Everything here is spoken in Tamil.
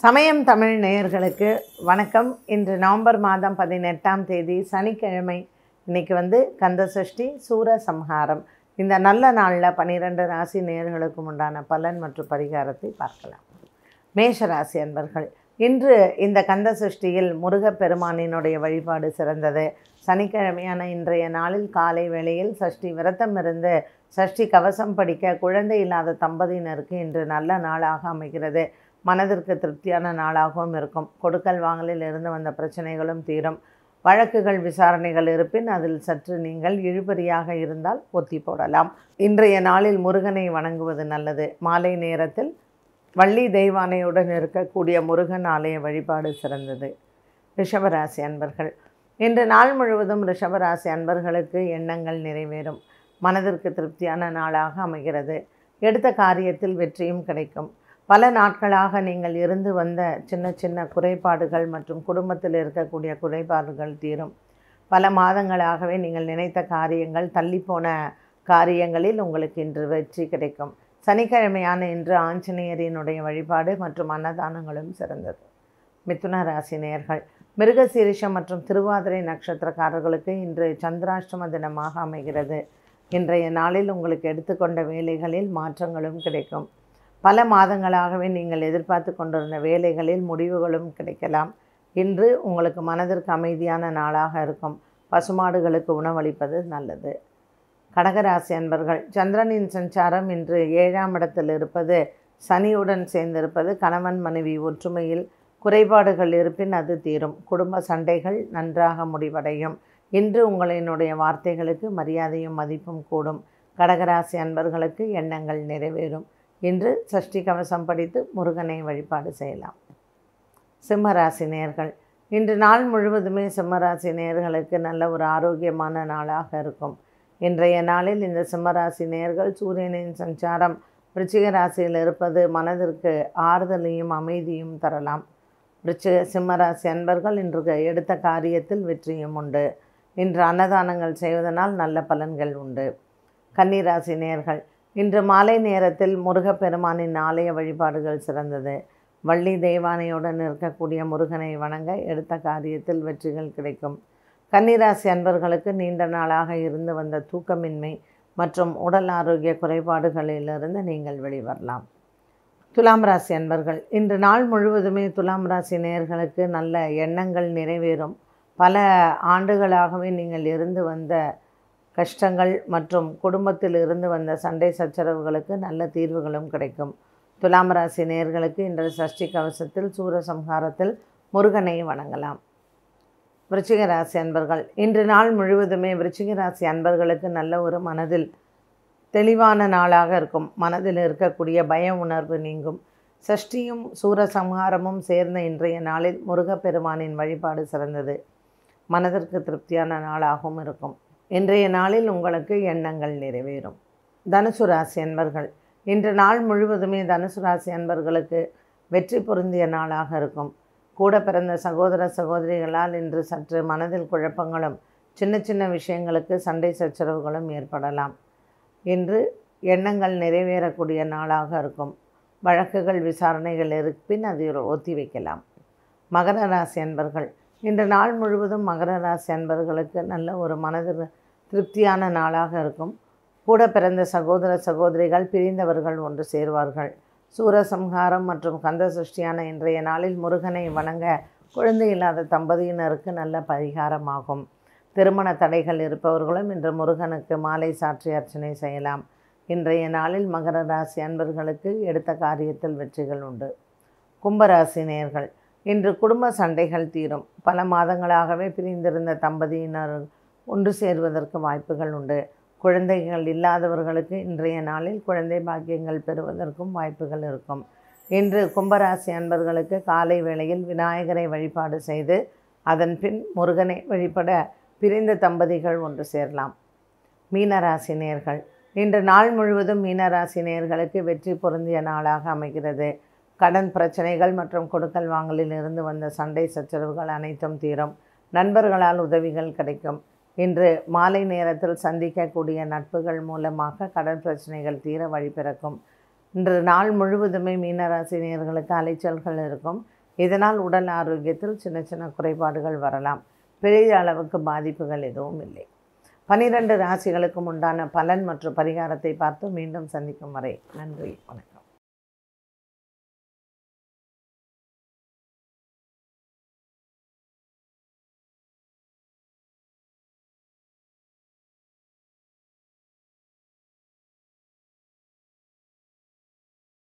சமயம் தமிழ் நேயர்களுக்கு வணக்கம் இன்று நவம்பர் மாதம் பதினெட்டாம் தேதி சனிக்கிழமை இன்னைக்கு வந்து கந்த சஷ்டி சூர சம்ஹாரம் இந்த நல்ல நாளில் பன்னிரெண்டு ராசி நேயர்களுக்கும் உண்டான பலன் மற்றும் பரிகாரத்தை பார்க்கலாம் மேஷ ராசி அன்பர்கள் இன்று இந்த கந்த சஷ்டியில் முருகப்பெருமானினுடைய வழிபாடு சிறந்தது சனிக்கிழமையான இன்றைய நாளில் காலை வேளையில் சஷ்டி விரதம் இருந்து சஷ்டி கவசம் படிக்க குழந்தை இல்லாத தம்பதியினருக்கு இன்று நல்ல நாளாக அமைகிறது மனதிற்கு திருப்தியான நாளாகவும் இருக்கும் கொடுக்கல் வாங்கலில் இருந்து வந்த பிரச்சனைகளும் தீரும் வழக்குகள் விசாரணைகள் இருப்பின் அதில் சற்று நீங்கள் இழுபறியாக இருந்தால் ஒத்தி போடலாம் இன்றைய நாளில் முருகனை வணங்குவது நல்லது மாலை நேரத்தில் வள்ளி தெய்வானையுடன் இருக்கக்கூடிய முருகன் ஆலய வழிபாடு சிறந்தது ரிஷபராசி அன்பர்கள் இன்று நாள் முழுவதும் ரிஷபராசி அன்பர்களுக்கு எண்ணங்கள் நிறைவேறும் மனதிற்கு திருப்தியான நாளாக அமைகிறது எடுத்த காரியத்தில் வெற்றியும் கிடைக்கும் பல நாட்களாக நீங்கள் இருந்து வந்த சின்ன சின்ன குறைபாடுகள் மற்றும் குடும்பத்தில் இருக்கக்கூடிய குறைபாடுகள் தீரும் பல மாதங்களாகவே நீங்கள் நினைத்த காரியங்கள் தள்ளிப்போன காரியங்களில் உங்களுக்கு இன்று வெற்றி கிடைக்கும் சனிக்கிழமையான இன்று ஆஞ்சநேயரினுடைய வழிபாடு மற்றும் அன்னதானங்களும் சிறந்தது மிதுன ராசி நேயர்கள் மிருகசீரிஷம் மற்றும் திருவாதிரை நட்சத்திரக்காரர்களுக்கு இன்று சந்திராஷ்டம தினமாக அமைகிறது இன்றைய நாளில் உங்களுக்கு எடுத்துக்கொண்ட வேலைகளில் மாற்றங்களும் கிடைக்கும் பல மாதங்களாகவே நீங்கள் எதிர்பார்த்து கொண்டிருந்த வேலைகளில் முடிவுகளும் கிடைக்கலாம் இன்று உங்களுக்கு மனதிற்கு அமைதியான நாளாக இருக்கும் பசுமாடுகளுக்கு உணவளிப்பது நல்லது கடகராசி அன்பர்கள் சந்திரனின் சஞ்சாரம் இன்று ஏழாம் இடத்தில் இருப்பது சனியுடன் சேர்ந்திருப்பது கணவன் மனைவி ஒற்றுமையில் குறைபாடுகள் இருப்பின் அது தீரும் குடும்ப சண்டைகள் நன்றாக முடிவடையும் இன்று உங்களினுடைய வார்த்தைகளுக்கு மரியாதையும் மதிப்பும் கூடும் கடகராசி அன்பர்களுக்கு எண்ணங்கள் நிறைவேறும் இன்று சஷ்டி கவசம் படித்து முருகனை வழிபாடு செய்யலாம் சிம்மராசி நேர்கள் இன்று நாள் முழுவதுமே சிம்மராசி நேர்களுக்கு நல்ல ஒரு ஆரோக்கியமான நாளாக இருக்கும் இன்றைய நாளில் இந்த சிம்மராசி நேர்கள் சூரியனின் சஞ்சாரம் விருச்சிக ராசியில் இருப்பது மனதிற்கு ஆறுதலையும் அமைதியும் தரலாம் விருச்சிக சிம்மராசி அன்பர்கள் இன்று எடுத்த காரியத்தில் வெற்றியும் உண்டு இன்று அன்னதானங்கள் செய்வதனால் நல்ல பலன்கள் உண்டு கன்னிராசி நேர்கள் இன்று மாலை நேரத்தில் முருகப்பெருமானின் ஆலய வழிபாடுகள் சிறந்தது வள்ளி தெய்வானையுடன் இருக்கக்கூடிய முருகனை வணங்க எடுத்த காரியத்தில் வெற்றிகள் கிடைக்கும் கன்னிராசி அன்பர்களுக்கு நீண்ட நாளாக இருந்து வந்த தூக்கமின்மை மற்றும் உடல் ஆரோக்கிய குறைபாடுகளிலிருந்து நீங்கள் வெளிவரலாம் துலாம் ராசி அன்பர்கள் இன்று நாள் முழுவதுமே துலாம் ராசி நேயர்களுக்கு நல்ல எண்ணங்கள் நிறைவேறும் பல ஆண்டுகளாகவே நீங்கள் இருந்து வந்த கஷ்டங்கள் மற்றும் குடும்பத்தில் இருந்து வந்த சண்டை சச்சரவுகளுக்கு நல்ல தீர்வுகளும் கிடைக்கும் துலாம் ராசி நேயர்களுக்கு இன்று சஷ்டி கவசத்தில் சூரசம்ஹாரத்தில் முருகனை வணங்கலாம் விருச்சிக ராசி அன்பர்கள் இன்று நாள் முழுவதுமே விருச்சிக ராசி அன்பர்களுக்கு நல்ல ஒரு மனதில் தெளிவான நாளாக இருக்கும் மனதில் இருக்கக்கூடிய பய உணர்வு நீங்கும் சஷ்டியும் சூரசம்ஹாரமும் சேர்ந்த இன்றைய நாளில் முருகப்பெருமானின் வழிபாடு சிறந்தது மனதிற்கு திருப்தியான நாளாகவும் இருக்கும் இன்றைய நாளில் உங்களுக்கு எண்ணங்கள் நிறைவேறும் தனுசு ராசி அன்பர்கள் இன்று நாள் முழுவதுமே தனுசு ராசி அன்பர்களுக்கு வெற்றி பொருந்திய நாளாக இருக்கும் கூட பிறந்த சகோதர சகோதரிகளால் இன்று சற்று மனதில் குழப்பங்களும் சின்ன சின்ன விஷயங்களுக்கு சண்டை சச்சரவுகளும் ஏற்படலாம் இன்று எண்ணங்கள் நிறைவேறக்கூடிய நாளாக இருக்கும் வழக்குகள் விசாரணைகள் இருப்பின் அதை ஒத்தி வைக்கலாம் மகர ராசி அன்பர்கள் இன்று நாள் முழுவதும் மகர ராசி அன்பர்களுக்கு நல்ல ஒரு மனது திருப்தியான நாளாக இருக்கும் கூட பிறந்த சகோதர சகோதரிகள் பிரிந்தவர்கள் ஒன்று சேர்வார்கள் சூரசம்ஹாரம் மற்றும் கந்த சஷ்டியான இன்றைய நாளில் முருகனை வணங்க குழந்தை இல்லாத தம்பதியினருக்கு நல்ல பரிகாரமாகும் திருமண தடைகள் இருப்பவர்களும் இன்று முருகனுக்கு மாலை சாற்றி அர்ச்சனை செய்யலாம் இன்றைய நாளில் மகர ராசி அன்பர்களுக்கு எடுத்த காரியத்தில் வெற்றிகள் உண்டு கும்பராசி நேர்கள் இன்று குடும்ப சண்டைகள் தீரும் பல மாதங்களாகவே பிரிந்திருந்த தம்பதியினர் ஒன்று சேர்வதற்கு வாய்ப்புகள் உண்டு குழந்தைகள் இல்லாதவர்களுக்கு இன்றைய நாளில் குழந்தை பாக்கியங்கள் பெறுவதற்கும் வாய்ப்புகள் இருக்கும் இன்று கும்பராசி அன்பர்களுக்கு காலை வேளையில் விநாயகரை வழிபாடு செய்து அதன் பின் முருகனை வழிபட பிரிந்த தம்பதிகள் ஒன்று சேரலாம் மீனராசி நேர்கள் இன்று நாள் முழுவதும் மீனராசி நேர்களுக்கு வெற்றி பொருந்திய நாளாக அமைகிறது கடன் பிரச்சனைகள் மற்றும் கொடுக்கல் வாங்கலில் இருந்து வந்த சண்டை சச்சரவுகள் அனைத்தும் தீரும் நண்பர்களால் உதவிகள் கிடைக்கும் இன்று மாலை நேரத்தில் சந்திக்கக்கூடிய நட்புகள் மூலமாக கடன் பிரச்சனைகள் தீர வழி பிறக்கும் இன்று நாள் முழுவதுமே மீனராசி நேயர்களுக்கு அலைச்சல்கள் இருக்கும் இதனால் உடல் ஆரோக்கியத்தில் சின்ன சின்ன குறைபாடுகள் வரலாம் பெரிய அளவுக்கு பாதிப்புகள் எதுவும் இல்லை பனிரெண்டு ராசிகளுக்கும் உண்டான பலன் மற்றும் பரிகாரத்தை பார்த்து மீண்டும் சந்திக்கும் வரை நன்றி வணக்கம்